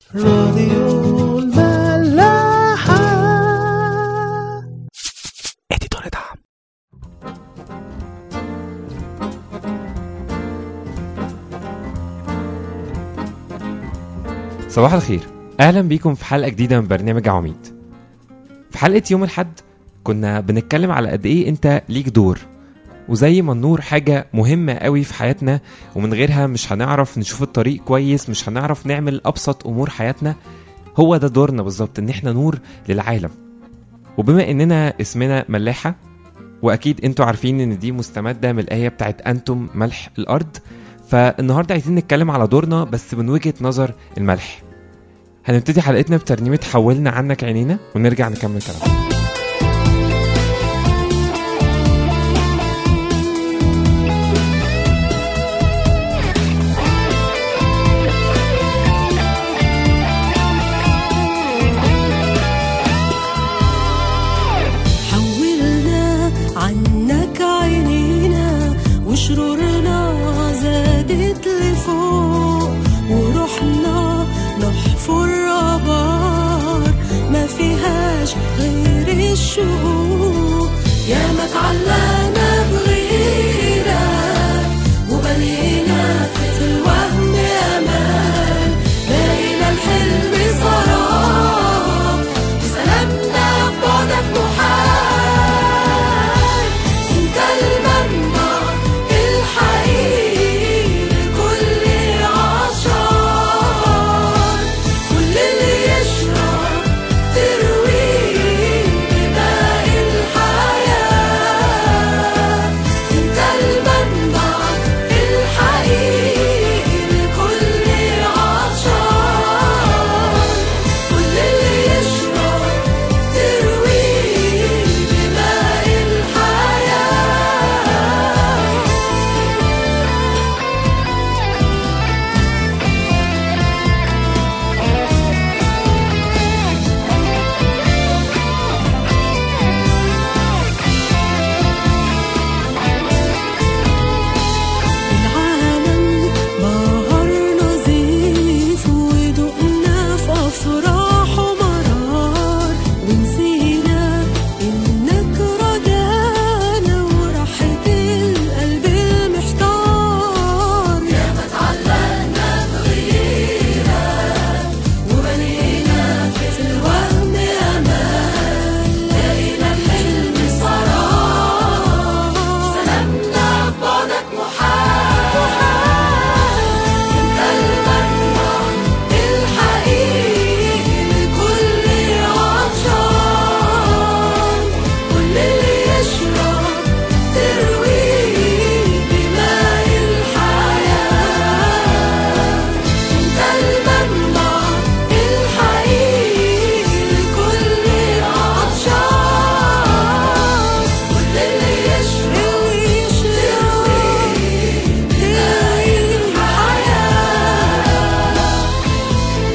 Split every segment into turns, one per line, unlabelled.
راديو الملاحة اديتور دعم
صباح الخير اهلا بيكم في حلقه جديده من برنامج عواميد في حلقه يوم الاحد كنا بنتكلم على قد ايه انت ليك دور وزي ما النور حاجة مهمة قوي في حياتنا ومن غيرها مش هنعرف نشوف الطريق كويس مش هنعرف نعمل أبسط أمور حياتنا هو ده دورنا بالظبط إن احنا نور للعالم وبما إننا اسمنا ملاحة وأكيد انتوا عارفين إن دي مستمدة من الآية بتاعت أنتم ملح الأرض فالنهاردة عايزين نتكلم على دورنا بس من وجهة نظر الملح هنبتدي حلقتنا بترنيمة حولنا عنك عينينا ونرجع نكمل كلامنا
حولنا عنك عينينا وشرورنا زادت لفوق ورحنا نحفر آبار ما فيهاش غير الشوق يا ما تعلقنا بغيرك وبنينا في الوهم أمان بقينا الحلم سراب وسلامنا في بعدك محال انت المنبع الحقيقي لكل عطشان كل اللي يشرب ترويه بماء الحياة انت المنبع الحقيقي لكل عطشان كل اللي يشرب ترويه بماء الحياة العالم بهر نظيف ودقنا في أفراح ومرار ونسينا إنك رجانا وراحة القلب المحتار يا ما تعلقنا بغيرك وبنينا في الوهم أمان لقينا الحلم سراب سلامنا في بعدك محال انت المنبع الحقيقي لكل عطشان كل اللي يشرب ترويه بماء الحياة انت المنبع الحقيقي لكل عطشان كل اللي يشرب ترويه بماء الحياة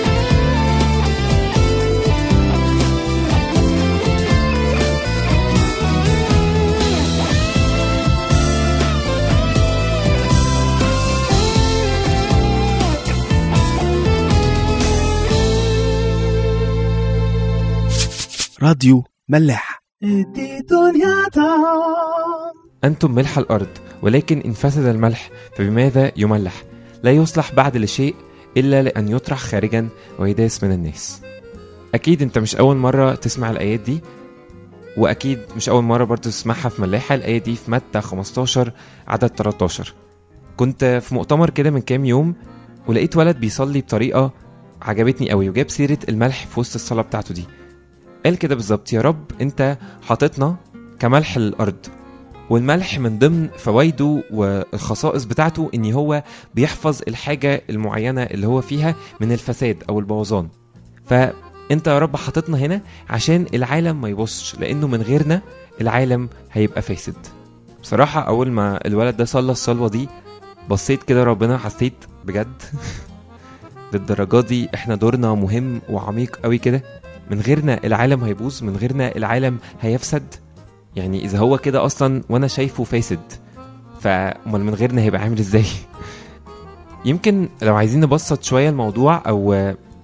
راديو ملاح اديتور دعم
أنتم ملح الأرض ولكن إن فسد الملح فبماذا يملح لا يصلح بعد لشيء إلا لأن يطرح خارجا ويداس من الناس أكيد أنت مش أول مرة تسمع الآيات دي وأكيد مش أول مرة برضه تسمعها في ملاحة الآية دي في متى 15 عدد 13 كنت في مؤتمر كده من كام يوم ولقيت ولد بيصلي بطريقة عجبتني قوي وجاب سيرة الملح في وسط الصلاة بتاعته دي قال كده بالظبط يا رب انت حاططنا كملح للأرض والملح من ضمن فوائده والخصائص بتاعته ان هو بيحفظ الحاجه المعينه اللي هو فيها من الفساد او البوظان فانت يا رب حاططنا هنا عشان العالم ما يبصش لانه من غيرنا العالم هيبقى فاسد بصراحه اول ما الولد ده صلى الصلوه دي بصيت كده ربنا حسيت بجد للدرجه دي احنا دورنا مهم وعميق قوي كده من غيرنا العالم هيبوظ من غيرنا العالم هيفسد يعني اذا هو كده اصلا وانا شايفه فاسد فامال من غيرنا هيبقى عامل ازاي يمكن لو عايزين نبسط شويه الموضوع او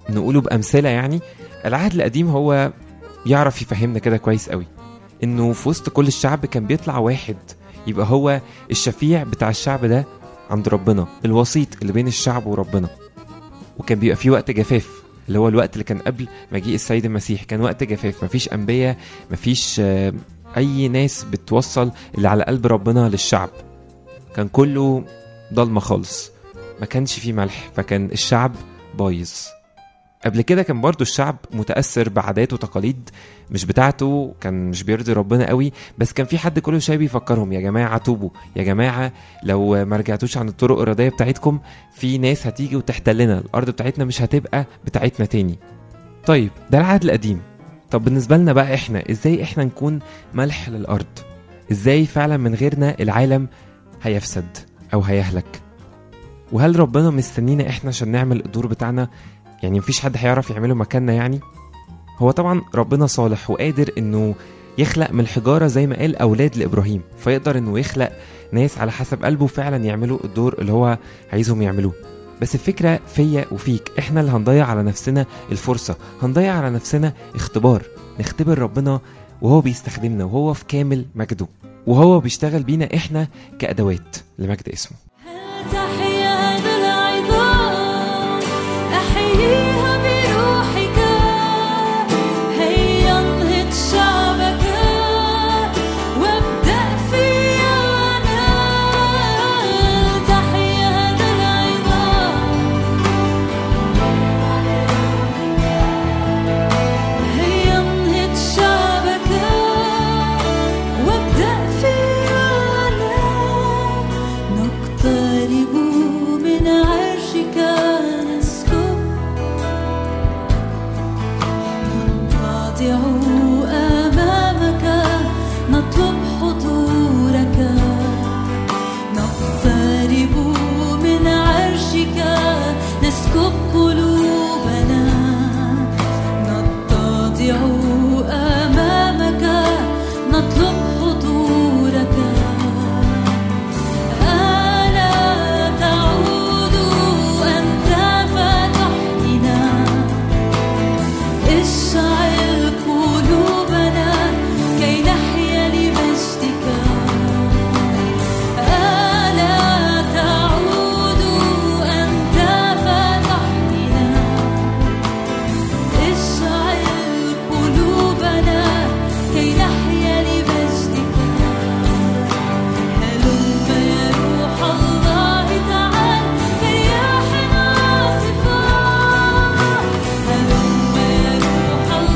نقوله بأمثلة يعني العهد القديم هو يعرف يفهمنا كده كويس قوي انه في وسط كل الشعب كان بيطلع واحد يبقى هو الشفيع بتاع الشعب ده عند ربنا الوسيط اللي بين الشعب وربنا وكان بيبقى في وقت جفاف اللي هو الوقت اللي كان قبل مجيء السيد المسيح كان وقت جفاف مفيش انبياء مفيش آه، اي ناس بتوصل اللي على قلب ربنا للشعب كان كله ضلمه خالص ما كانش فيه ملح فكان الشعب بايظ قبل كده كان برضو الشعب متأثر بعادات وتقاليد مش بتاعته كان مش بيرضي ربنا قوي بس كان في حد كل شويه بيفكرهم يا جماعه توبوا يا جماعه لو ما رجعتوش عن الطرق الإرادية بتاعتكم في ناس هتيجي وتحتلنا الأرض بتاعتنا مش هتبقى بتاعتنا تاني طيب ده العهد القديم طب بالنسبة لنا بقى احنا ازاي احنا نكون ملح للأرض ازاي فعلا من غيرنا العالم هيفسد أو هيهلك وهل ربنا مستنينا احنا عشان نعمل الدور بتاعنا يعني مفيش حد هيعرف يعمله مكاننا يعني هو طبعا ربنا صالح وقادر انه يخلق من الحجارة زي ما قال أولاد لإبراهيم فيقدر انه يخلق ناس على حسب قلبه فعلا يعملوا الدور اللي هو عايزهم يعملوه بس الفكرة فيا وفيك احنا اللي هنضيع على نفسنا الفرصة هنضيع على نفسنا اختبار نختبر ربنا وهو بيستخدمنا وهو في كامل مجده وهو بيشتغل بينا احنا كأدوات لمجد اسمه
تحيا للعظام أحييها بروحك هيا انهض شعبك وابدأ فيا أنا تحيا للعظام هيا انهض شعبك وابدأ فيا أنا نقترب من عرشك نسكب نتواضع أمامك نطلب حضورك نقترب من عرشك نسكب قلوبنا نتضع أمامك نطلب حضورك ألا تعود أنت فتحينا اشعل قلوبنا كي نحيا لمجدك ألا تعود أنت فتحينا اشعل قلوبنا كي نحيا لمجدك هلم يا روح الله تعال كرياح عاصفة هلم يا روح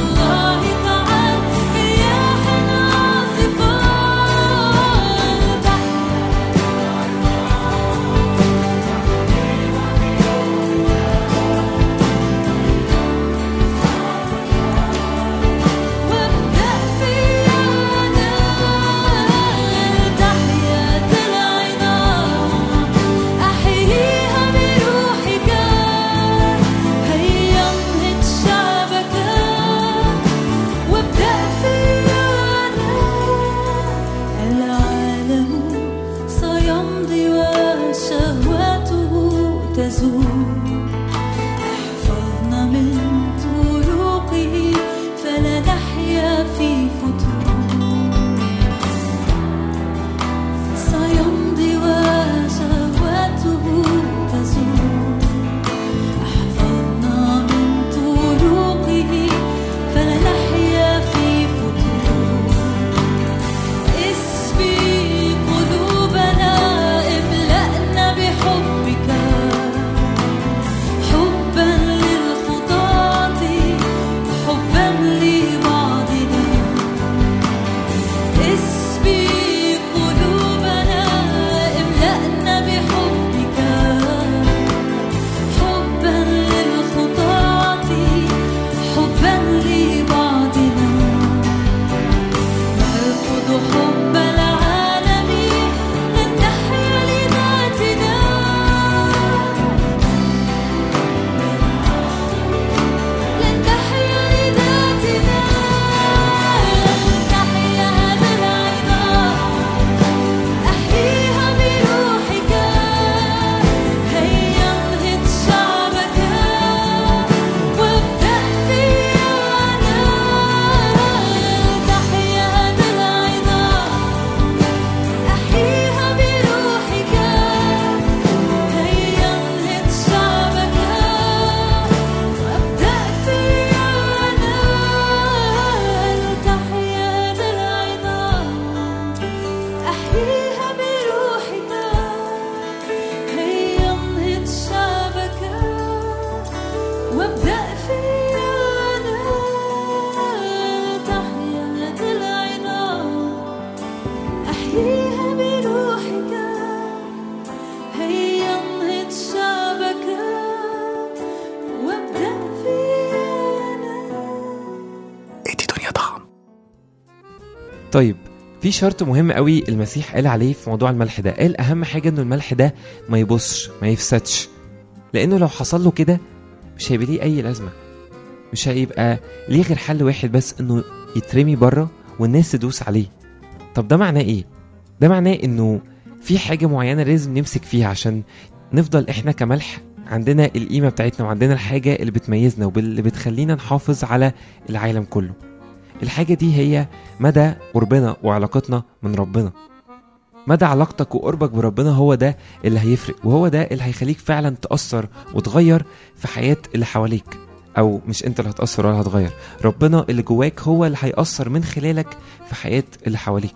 طيب في شرط مهم قوي المسيح قال عليه في موضوع الملح ده قال اهم حاجه انه الملح ده ما يبصش ما يفسدش لانه لو حصل له كده مش هيبقى ليه اي لازمه مش هيبقى ليه غير حل واحد بس انه يترمي بره والناس تدوس عليه طب ده معناه ايه ده معناه انه في حاجه معينه لازم نمسك فيها عشان نفضل احنا كملح عندنا القيمه بتاعتنا وعندنا الحاجه اللي بتميزنا واللي بتخلينا نحافظ على العالم كله الحاجه دي هي مدى قربنا وعلاقتنا من ربنا مدى علاقتك وقربك بربنا هو ده اللي هيفرق وهو ده اللي هيخليك فعلا تأثر وتغير في حياة اللي حواليك أو مش أنت اللي هتأثر ولا هتغير ربنا اللي جواك هو اللي هيأثر من خلالك في حياة اللي حواليك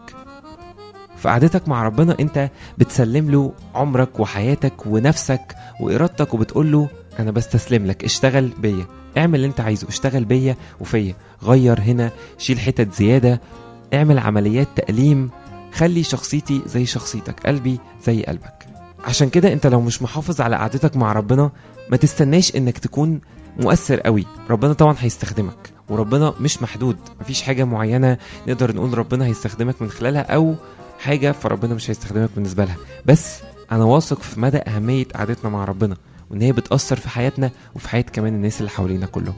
في قعدتك مع ربنا أنت بتسلم له عمرك وحياتك ونفسك وإرادتك وبتقول له أنا بستسلم لك اشتغل بيا اعمل اللي انت عايزه اشتغل بيا وفيا غير هنا شيل حتت زيادة اعمل عمليات تأليم خلي شخصيتي زي شخصيتك قلبي زي قلبك عشان كده انت لو مش محافظ على قعدتك مع ربنا ما تستناش انك تكون مؤثر قوي ربنا طبعا هيستخدمك وربنا مش محدود مفيش حاجة معينة نقدر نقول ربنا هيستخدمك من خلالها او حاجة فربنا مش هيستخدمك بالنسبة لها بس انا واثق في مدى اهمية قعدتنا مع ربنا وان هي بتأثر في حياتنا وفي حياة كمان الناس اللي حوالينا كلهم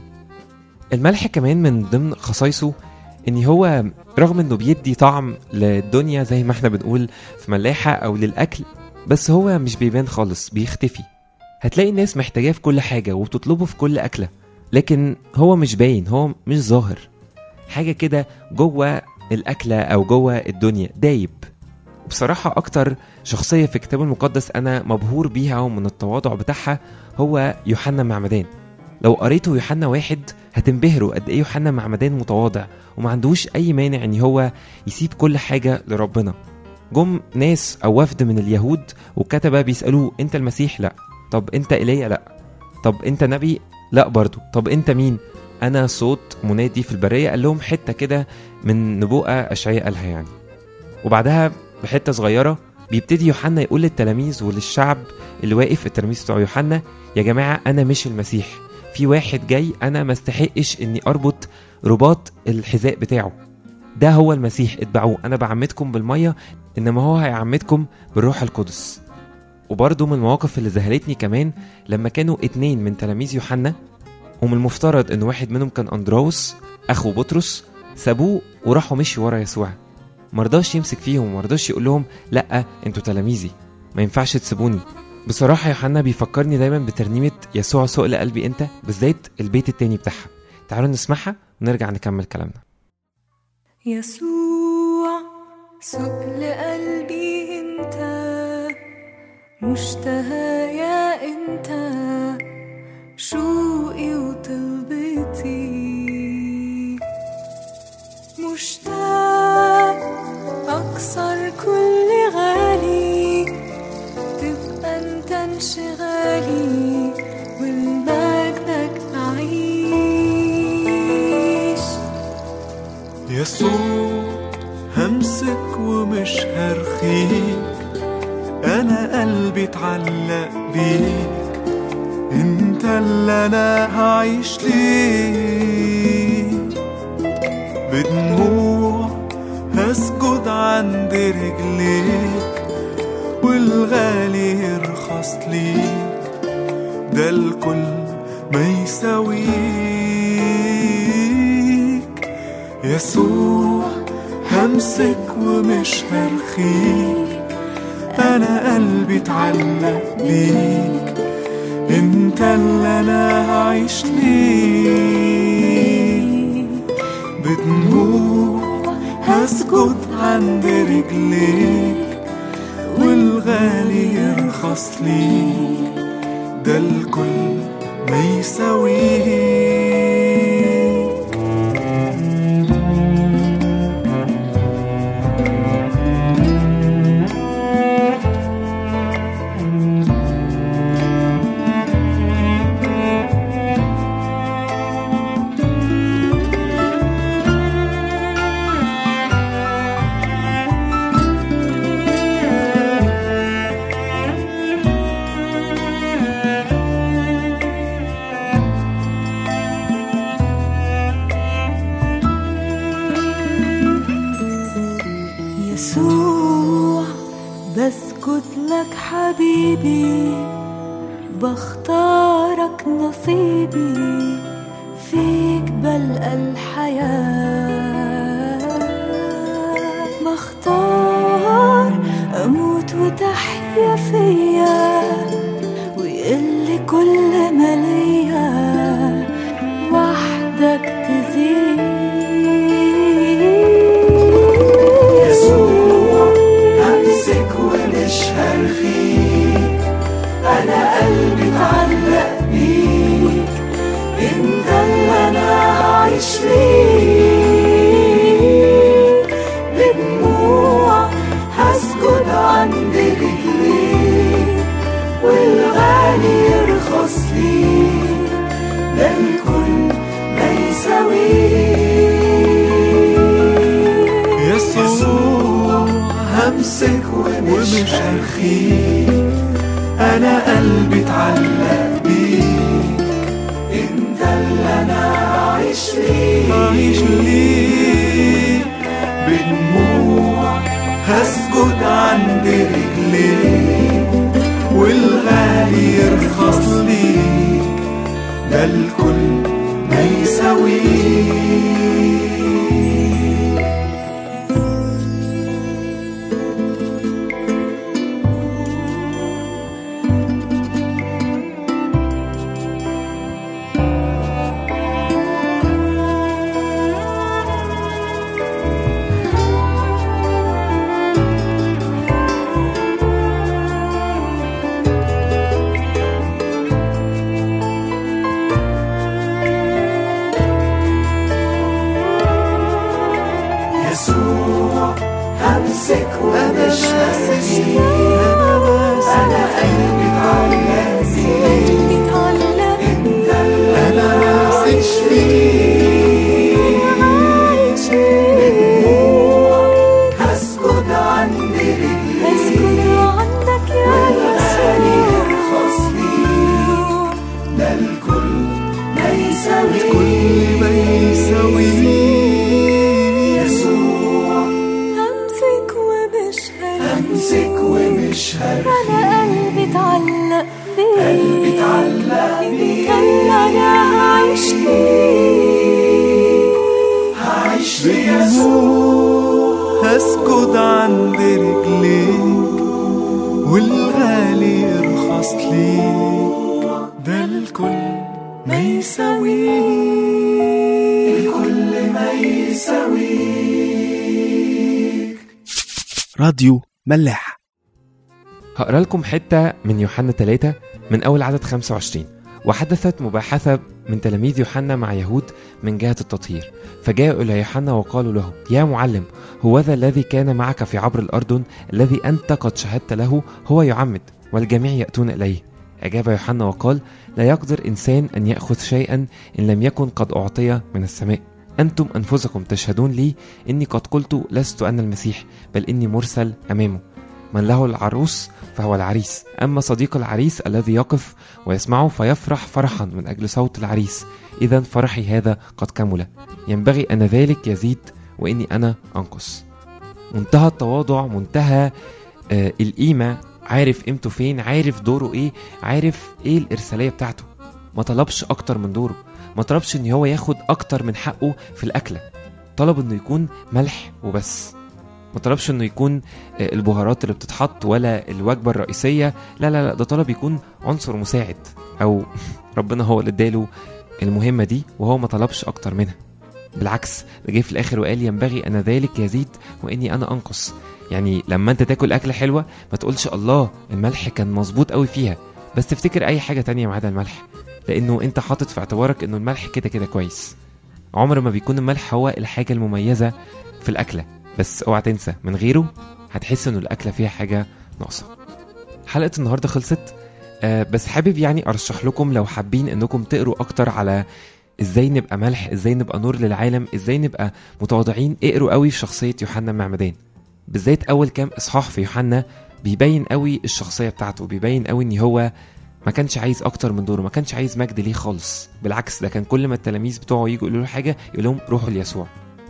الملح كمان من ضمن خصائصه ان هو رغم انه بيدي طعم للدنيا زي ما احنا بنقول في ملاحة او للاكل بس هو مش بيبان خالص بيختفي هتلاقي الناس محتاجاه في كل حاجة وبتطلبه في كل أكلة لكن هو مش باين هو مش ظاهر حاجة كده جوه الأكلة أو جوه الدنيا دايب بصراحة أكتر شخصية في الكتاب المقدس أنا مبهور بيها ومن التواضع بتاعها هو يوحنا معمدان لو قريتوا يوحنا واحد هتنبهروا قد ايه يوحنا معمدان متواضع وما عندوش اي مانع ان هو يسيب كل حاجه لربنا جم ناس او وفد من اليهود والكتبه بيسالوه انت المسيح لا طب انت ايليا لا طب انت نبي لا برضو طب انت مين انا صوت منادي في البريه قال لهم حته كده من نبوءه اشعياء قالها يعني وبعدها بحته صغيره بيبتدي يوحنا يقول للتلاميذ وللشعب اللي واقف التلاميذ بتوع يوحنا يا جماعه انا مش المسيح في واحد جاي انا ما استحقش اني اربط رباط الحذاء بتاعه ده هو المسيح اتبعوه انا بعمدكم بالميه انما هو هيعمدكم بالروح القدس وبرضه من المواقف اللي ذهلتني كمان لما كانوا اتنين من تلاميذ يوحنا ومن المفترض ان واحد منهم كان اندراوس اخو بطرس سابوه وراحوا مشي ورا يسوع مرضاش يمسك فيهم ومرضاش يقول لهم لا انتوا تلاميذي ما ينفعش تسيبوني بصراحة يوحنا بيفكرني دايما بترنيمة يسوع سؤل قلبي انت بالذات البيت التاني بتاعها تعالوا نسمعها ونرجع نكمل كلامنا
يسوع سؤل قلبي انت مشتهى يا انت شوقي وطلبتي مشتاق اكسر كل غالي تبقى انت انشغالي والمجدك اعيش
يسوع همسك ومش هرخيك انا قلبي اتعلق بيك انت اللي انا هعيش ليك بدموع هسجد عند رجليك والغالي يرخص ليك ده الكل ما يساويك يسوع همسك ومش هرخيك انا قلبي اتعلق بيك انت اللي انا هعيش ليك بدموع هسجد عند رجليك والغالي يرخص ليك ده الكل ما يساويك
حبيبي بختارك نصيبي فيك بلقى الحياة بختار أموت وتحيا فيا ويقلي كل ما ليا وحدك تزيد
يسوع همسك ومش هرخيك انا قلبي اتعلق بيك انت اللي انا هعيش ليك بدموع هسجد عند رجليك والغالي يرخص ليك ده الكل ما يساويك يسوع همسك ومش هرخيك انا قلبي اتعلق بيك انت اللي انا هعيش ليك هعيش ليك بدموع هسجد عند رجليك والغالي يرخص ليك ده الكل ما يساويك يسوع همسك ومش هسيب انا قلبي اتعلق بيك
اتعلق
انت اللي انا عايش فيه بدموع هسجد عند رجليك
اسكت عندك يا
والغالي
يسوع
يرخص ليك ده الكل ما يساويك الكل ما يساويك يسوع
همسك ومش
همسك ومش هرخي
انا قلبي اتعلق بيك
قلبي اتعلق بيك
انت اللي انا هعيش ليك
هعيش ليسوع هسجد عند رجليك والغالي يرخص ليك ده الكل ما يساويك الكل ما يساويك
راديو ملاح
هقرا لكم حتة من يوحنا 3 من أول عدد 25 وحدثت مباحثة من تلاميذ يوحنا مع يهود من جهة التطهير فجاءوا إلى يوحنا وقالوا له يا معلم هو ذا الذي كان معك في عبر الأردن الذي أنت قد شهدت له هو يعمد والجميع يأتون إليه أجاب يوحنا وقال لا يقدر إنسان أن يأخذ شيئا إن لم يكن قد أعطي من السماء أنتم أنفسكم تشهدون لي إني قد قلت لست أنا المسيح بل إني مرسل أمامه من له العروس فهو العريس أما صديق العريس الذي يقف ويسمعه فيفرح فرحا من أجل صوت العريس إذا فرحي هذا قد كمل ينبغي أن ذلك يزيد وإني أنا أنقص منتهى التواضع منتهى آه القيمة عارف قيمته فين عارف دوره ايه عارف ايه الارساليه بتاعته ما طلبش اكتر من دوره ما طلبش ان هو ياخد اكتر من حقه في الاكله طلب انه يكون ملح وبس ما طلبش انه يكون آه، البهارات اللي بتتحط ولا الوجبه الرئيسيه لا لا لا ده طلب يكون عنصر مساعد او ربنا هو اللي اداله المهمه دي وهو ما طلبش اكتر منها بالعكس ده جه في الاخر وقال ينبغي ان ذلك يزيد واني انا انقص يعني لما انت تاكل اكله حلوه ما تقولش الله الملح كان مظبوط قوي فيها بس تفتكر اي حاجه تانية ما عدا الملح لانه انت حاطط في اعتبارك انه الملح كده كده كويس عمر ما بيكون الملح هو الحاجه المميزه في الاكله بس اوعى تنسى من غيره هتحس انه الاكله فيها حاجه ناقصه حلقه النهارده خلصت آه بس حابب يعني ارشح لكم لو حابين انكم تقروا اكتر على ازاي نبقى ملح ازاي نبقى نور للعالم ازاي نبقى متواضعين اقروا قوي في شخصيه يوحنا المعمدان بالذات اول كام اصحاح في يوحنا بيبين قوي الشخصيه بتاعته بيبين قوي ان هو ما كانش عايز اكتر من دوره ما كانش عايز مجد ليه خالص بالعكس ده كان كل ما التلاميذ بتوعه يجوا يقولوا له حاجه يقول لهم روحوا ليسوع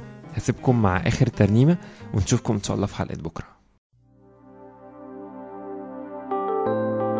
هسيبكم مع اخر ترنيمه ونشوفكم ان شاء الله في حلقه بكره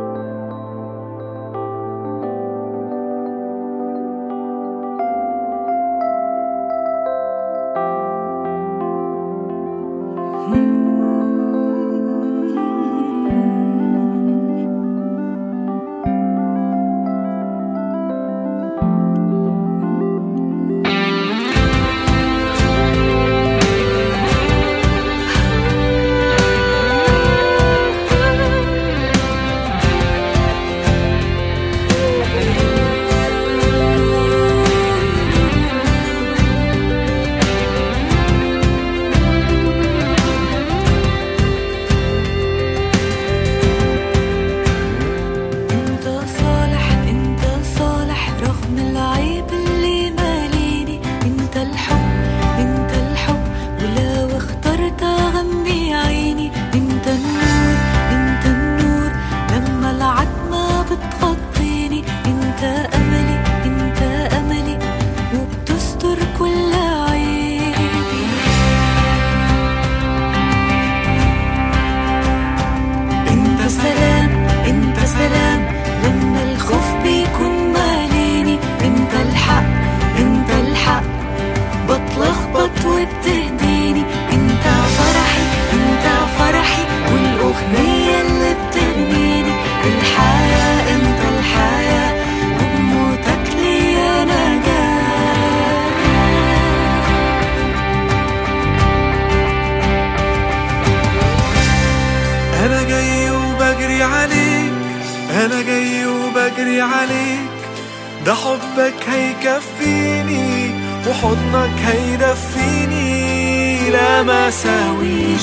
بجري عليك ده حبك هيكفيني وحضنك هيدفيني لا ما ساويش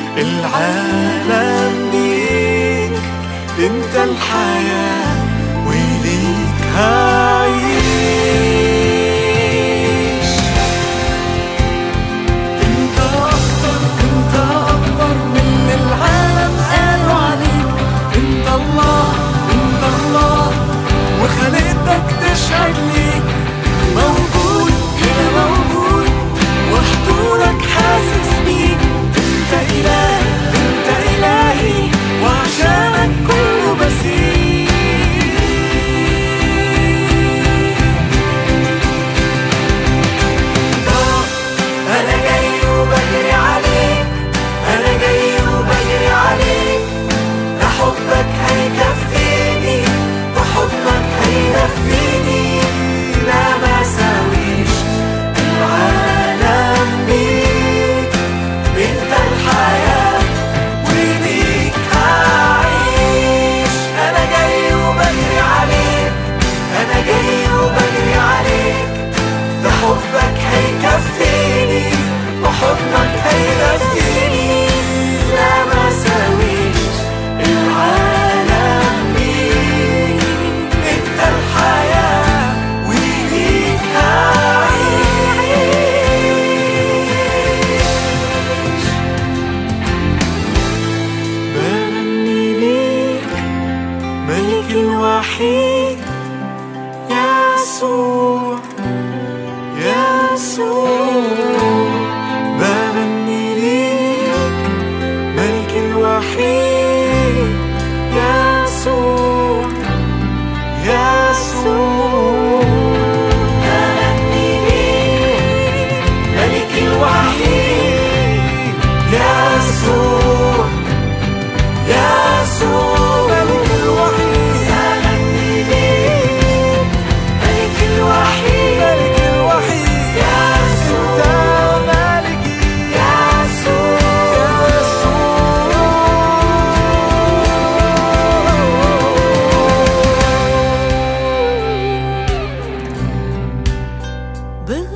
العالم بيك انت الحياة وليك هعيش انت اكتر انت اكبر من اللي العالم قالوا عليك انت الله انت الله وخليتك تشهد ليك موجود هنا موجود وحضورك حاسس بيك انت الهي انت الهي وعشانك كله بسيط انا جاي وبجري عليك انا جاي وبجري عليك ده حبك هيكفيني وحضنك هيدفيني لا ما ساويش العالم بيك انت الحياة وليك هعيش انا جاي وبجري عليك انا جاي وبجري عليك ده حبك هيكفيني وحضنك هيدفيني لا ما ساويش العالم بيك انت الحياة وليك هعيش بغني ليك ملك الوحيد يسوع يسوع بغني ليك ملك الوحيد يسوع يسوع بغني ليك ملك الوحيد يسوع يسوع ملك الوحيد بغني ليك ملك الوحيد ملك الوحيد يسوع انت ملكي يسوع يسوع
بغني